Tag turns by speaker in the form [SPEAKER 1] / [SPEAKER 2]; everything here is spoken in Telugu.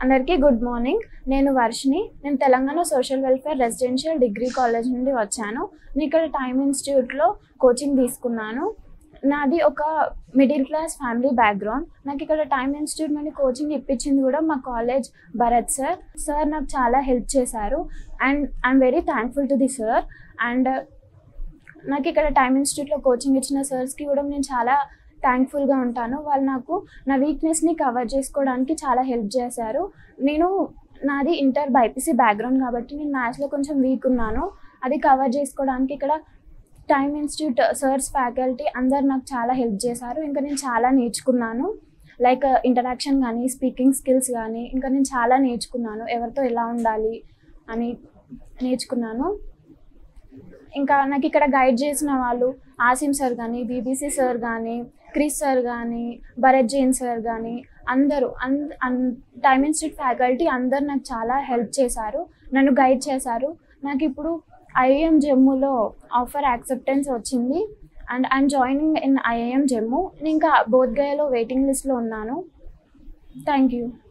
[SPEAKER 1] అందరికీ గుడ్ మార్నింగ్ నేను వర్షిని నేను Telangana social welfare residential degree college నుండి వచ్చాను నేను ఇక్కడ టైమ్ ఇన్స్టిట్యూట్లో కోచింగ్ తీసుకున్నాను నాది ఒక మిడిల్ క్లాస్ ఫ్యామిలీ బ్యాక్గ్రౌండ్ నాకు ఇక్కడ టైమ్ ఇన్స్టిట్యూట్ నుండి కోచింగ్ ఇప్పించింది కూడా మా కాలేజ్ భరత్ సార్ సార్ నాకు చాలా హెల్ప్ చేశారు and I'm very thankful to the sir and నాకు ఇక్కడ టైమ్ ఇన్స్టిట్యూట్లో కోచింగ్ ఇచ్చిన సార్స్కి కూడా నేను చాలా థ్యాంక్ఫుల్గా ఉంటాను వాళ్ళు నాకు నా వీక్నెస్ని కవర్ చేసుకోవడానికి చాలా హెల్ప్ చేశారు నేను నాది ఇంటర్ బైపీసీ బ్యాక్గ్రౌండ్ కాబట్టి నేను మ్యాథ్స్లో కొంచెం వీక్ ఉన్నాను అది కవర్ చేసుకోవడానికి ఇక్కడ టైమ్ ఇన్స్టిట్యూట్ సర్స్ ఫ్యాకల్టీ అందరు నాకు చాలా హెల్ప్ చేశారు ఇంకా నేను చాలా నేర్చుకున్నాను లైక్ ఇంటరాక్షన్ కానీ స్పీకింగ్ స్కిల్స్ కానీ ఇంకా నేను చాలా నేర్చుకున్నాను ఎవరితో ఎలా ఉండాలి అని నేర్చుకున్నాను ఇంకా నాకు ఇక్కడ గైడ్ చేసిన వాళ్ళు ఆసిమ్ సార్ కానీ బీబీసీ సార్ కానీ క్రిస్ సార్ కానీ భరత్ జైన్ సార్ కానీ అందరూ అన్ టైమ్ ఇన్స్టిట్యూట్ ఫ్యాకల్టీ అందరు నాకు చాలా హెల్ప్ చేశారు నన్ను గైడ్ చేశారు నాకు ఇప్పుడు ఐఏఎం జమ్మూలో ఆఫర్ యాక్సెప్టెన్స్ వచ్చింది and I'm joining in IIM Jammu నేను ఇంకా బోధ్గయలో వెయిటింగ్ లిస్ట్లో ఉన్నాను థ్యాంక్ యూ